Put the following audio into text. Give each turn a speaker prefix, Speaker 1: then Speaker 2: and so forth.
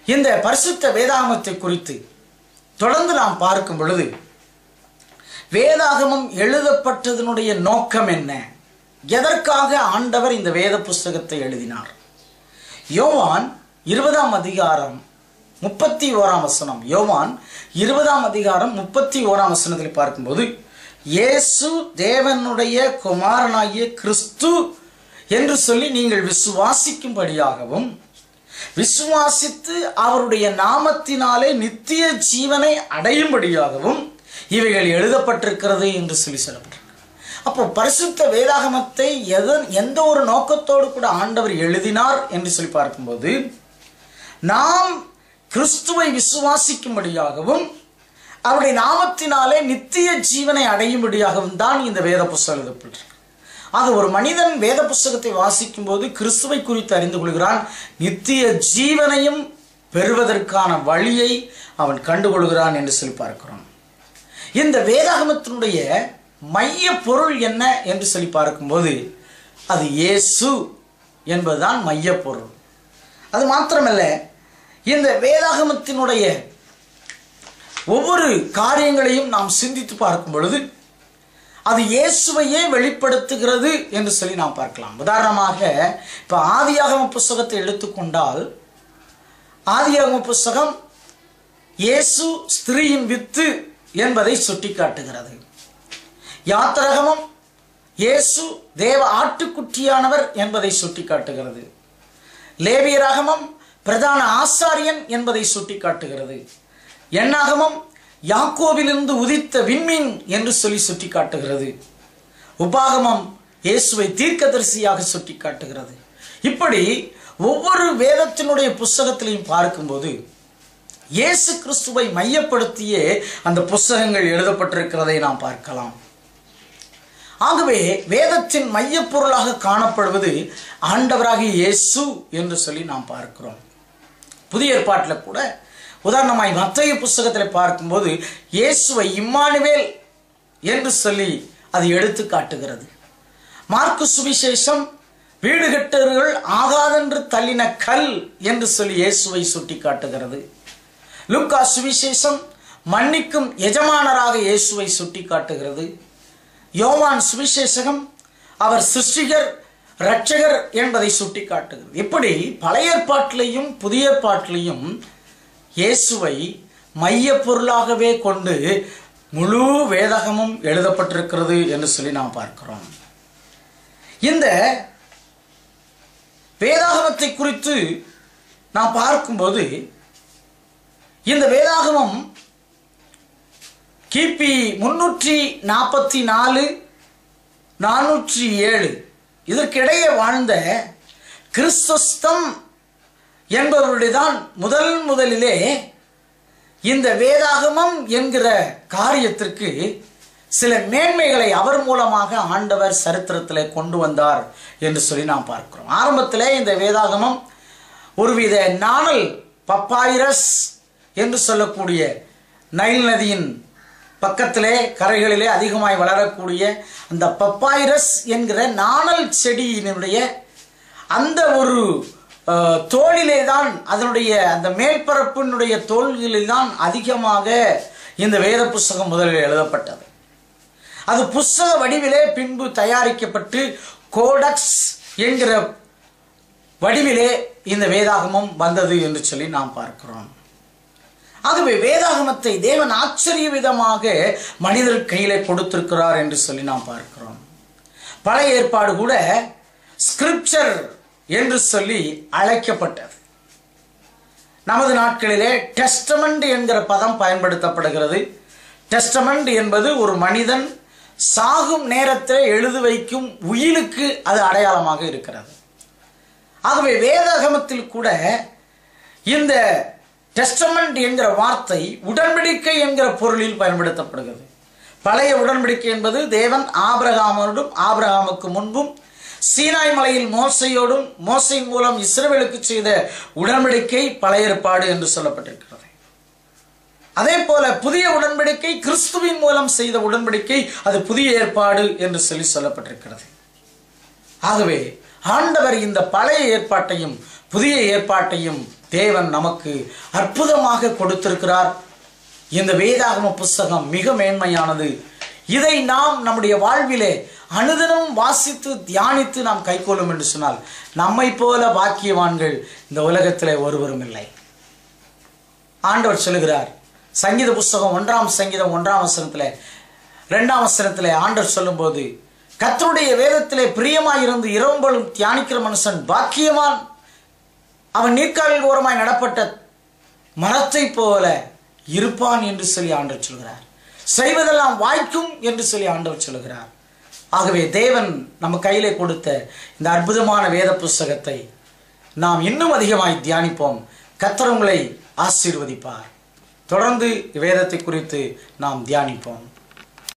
Speaker 1: இந்த பரிசுத்த வேதாகமத்தை குறித்து தொடர்ந்து நாம் பார்க்கும் பொழுது வேதாகமம் எழுதப்பட்டதனுடைய நோக்கம் என்ன எதற்காக ஆண்டவர் இந்த வேத புஸ்தகத்தை எழுதினார் யோவான் இருபதாம் அதிகாரம் முப்பத்தி ஓராம் வசனம் யோவான் இருபதாம் அதிகாரம் முப்பத்தி ஓராம் வசனத்தில் பார்க்கும்போது இயேசு தேவனுடைய குமாரனாகிய கிறிஸ்து என்று சொல்லி நீங்கள் விசுவாசிக்கும்படியாகவும் விசுவாசித்து அவருடைய நாமத்தினாலே நித்திய ஜீவனை அடையும்படியாகவும் இவைகள் எழுதப்பட்டிருக்கிறது என்று சொல்லி சொல்லப்பட்டிருக்கு அப்போ பரிசுத்த வேதாகமத்தை எதன் எந்த ஒரு நோக்கத்தோடு கூட ஆண்டவர் எழுதினார் என்று சொல்லி பார்க்கும்போது நாம் கிறிஸ்துவை விசுவாசிக்கும்படியாகவும் அவருடைய நாமத்தினாலே நித்திய ஜீவனை அடையும்படியாகவும் தான் இந்த வேத புஸ்தகம் எழுதப்பட்டிருக்கு ஆக ஒரு மனிதன் வேத புஸ்தகத்தை வாசிக்கும் போது கிறிஸ்துவை குறித்து அறிந்து கொள்கிறான் நித்திய ஜீவனையும் பெறுவதற்கான வழியை அவன் கண்டுகொள்கிறான் என்று சொல்லி பார்க்கிறோம் இந்த வேதாகமத்தினுடைய மைய பொருள் என்ன என்று சொல்லி பார்க்கும்போது அது இயேசு என்பதுதான் மைய பொருள் அது மாத்திரமல்ல இந்த வேதாகமத்தினுடைய ஒவ்வொரு காரியங்களையும் நாம் சிந்தித்து பார்க்கும் பொழுது அது இயேசுவையே வெளிப்படுத்துகிறது என்று சொல்லி நாம் பார்க்கலாம் உதாரணமாக இப்போ ஆதியாகம புஸ்தகத்தை எடுத்துக்கொண்டால் ஆதியாகம புஸ்தகம் இயேசு ஸ்திரீயின் வித்து என்பதை சுட்டிக்காட்டுகிறது யாத்திரகமம் இயேசு தேவ ஆட்டுக்குட்டியானவர் என்பதை சுட்டிக்காட்டுகிறது லேவியராகமம் பிரதான ஆசாரியன் என்பதை சுட்டிக்காட்டுகிறது எண்ணாகமம் யாக்கோவிலிருந்து உதித்த விண்மீன் என்று சொல்லி சுட்டிக்காட்டுகிறது உபாகமம் இயேசுவை தீர்க்கதரிசியாக சுட்டிக்காட்டுகிறது இப்படி ஒவ்வொரு வேதத்தினுடைய புஸ்தகத்திலையும் பார்க்கும்போது இயேசு கிறிஸ்துவை மையப்படுத்தியே அந்த புஸ்தகங்கள் எழுதப்பட்டிருக்கிறதை நாம் பார்க்கலாம் ஆகவே வேதத்தின் மையப்பொருளாக காணப்படுவது ஆண்டவராகிய இயேசு என்று சொல்லி நாம் பார்க்கிறோம் புதிய ஏற்பாட்டில் கூட உதாரணமாய் மத்திய புஸ்தகத்தில் பார்க்கும்போது இயேசுவை இம்மானுவேல் என்று சொல்லி அது எடுத்து காட்டுகிறது மார்க்கு சுவிசேஷம் வீடு கட்டவர்கள் ஆகாதென்று தள்ளின கல் என்று சொல்லி இயேசுவை சுட்டி காட்டுகிறது லுக்கா சுவிசேஷம் மன்னிக்கும் எஜமானராக இயேசுவை சுட்டி காட்டுகிறது யோவான் சுவிசேஷகம் அவர் சிருஷ்டிகர் இரட்சகர் என்பதை சுட்டி காட்டுகிறது இப்படி பழைய ஏற்பாட்டிலையும் புதிய ஏற்பாட்டிலையும் இயேசுவை மைய பொருளாகவே கொண்டு முழு வேதகமும் எழுதப்பட்டிருக்கிறது என்று சொல்லி நாம் பார்க்கிறோம் இந்த வேதாகமத்தை குறித்து நாம் பார்க்கும்போது இந்த வேதாகமம் கிபி முன்னூற்றி நாற்பத்தி நாலு நானூற்றி ஏழு இதற்கிடையே வாழ்ந்த கிறிஸ்தஸ்தம் என்பவருடைய தான் முதல் முதலிலே இந்த வேதாகமம் என்கிற காரியத்திற்கு சில மேன்மைகளை அவர் மூலமாக ஆண்டவர் சரித்திரத்தில் கொண்டு வந்தார் என்று சொல்லி நாம் பார்க்கிறோம் ஆரம்பத்திலே இந்த வேதாகமம் ஒருவித நாணல் பப்பாயிரஸ் என்று சொல்லக்கூடிய நைல் நதியின் பக்கத்திலே கரைகளிலே அதிகமாய் வளரக்கூடிய அந்த பப்பாயிரஸ் என்கிற நாணல் செடியினுடைய அந்த ஒரு அஹ், தோலிலே தான் அதனுடைய அந்த மேற்பரப்பினுடைய தோள்களில் தான் அதிகமாக இந்த வேத புஸ்தகம் முதலில் எழுதப்பட்டது அது புஸ்தக வடிவிலே பின்பு தயாரிக்கப்பட்டு கோடக்ஸ் என்கிற வடிவிலே இந்த வேதாகமம் வந்தது என்று சொல்லி நாம் பார்க்கிறோம் ஆகவே வேதாகமத்தை தேவன் ஆச்சரிய விதமாக மனிதர் கையிலே கொடுத்திருக்கிறார் என்று சொல்லி நாம் பார்க்கிறோம் பழைய ஏற்பாடு கூட ஸ்கிரிப்சர் என்று சொல்லி அழைக்கப்பட்டது நமது நாட்களிலே டெஸ்டமெண்ட் என்கிற பதம் பயன்படுத்தப்படுகிறது டெஸ்டமெண்ட் என்பது ஒரு மனிதன் சாகும் நேரத்தில் எழுதி வைக்கும் உயிலுக்கு அது அடையாளமாக இருக்கிறது ஆகவே வேதாகமத்தில் கூட இந்த டெஸ்டமெண்ட் என்கிற வார்த்தை உடன்படிக்கை என்கிற பொருளில் பயன்படுத்தப்படுகிறது பழைய உடன்படிக்கை என்பது தேவன் ஆபிரகாமோடும் ஆபிரகாமுக்கு முன்பும் சீனாய் மலையில் மோசையோடும் மோசையின் மூலம் இஸ்ரவேலுக்கு செய்த உடன்படிக்கை பழைய ஏற்பாடு என்று சொல்லப்பட்டிருக்கிறது அதே போல புதிய உடன்படிக்கை கிறிஸ்துவின் மூலம் செய்த உடன்படிக்கை அது புதிய ஏற்பாடு என்று சொல்லி சொல்லப்பட்டிருக்கிறது ஆகவே ஆண்டவர் இந்த பழைய ஏற்பாட்டையும் புதிய ஏற்பாட்டையும் தேவன் நமக்கு அற்புதமாக கொடுத்திருக்கிறார் இந்த வேதாகம புஸ்தகம் மிக மேன்மையானது இதை நாம் நம்முடைய வாழ்விலே அனுதினம் வாசித்து தியானித்து நாம் கைக்கொள்ளும் என்று சொன்னால் நம்மை போல பாக்கியவான்கள் இந்த உலகத்திலே ஒருவரும் இல்லை ஆண்டவர் சொல்லுகிறார் சங்கீத புஸ்தகம் ஒன்றாம் சங்கீதம் ஒன்றாம் வசனத்திலே ரெண்டாம் வசனத்திலே ஆண்டவர் சொல்லும்போது கர்த்தருடைய வேதத்திலே பிரியமாயிருந்து இரவும்பலும் தியானிக்கிற மனுஷன் பாக்கியவான் அவன் நீர்க்காலில் ஓரமாய் நடப்பட்ட மரத்தை போல இருப்பான் என்று சொல்லி ஆண்டவர் சொல்கிறார் செய்வதெல்லாம் வாய்க்கும் என்று சொல்லி ஆண்டவர் சொல்கிறார் ஆகவே தேவன் நம்ம கையிலே கொடுத்த இந்த அற்புதமான வேத புஸ்தகத்தை நாம் இன்னும் அதிகமாய் தியானிப்போம் கர்த்தர் உங்களை ஆசீர்வதிப்பார் தொடர்ந்து வேதத்தை குறித்து நாம் தியானிப்போம்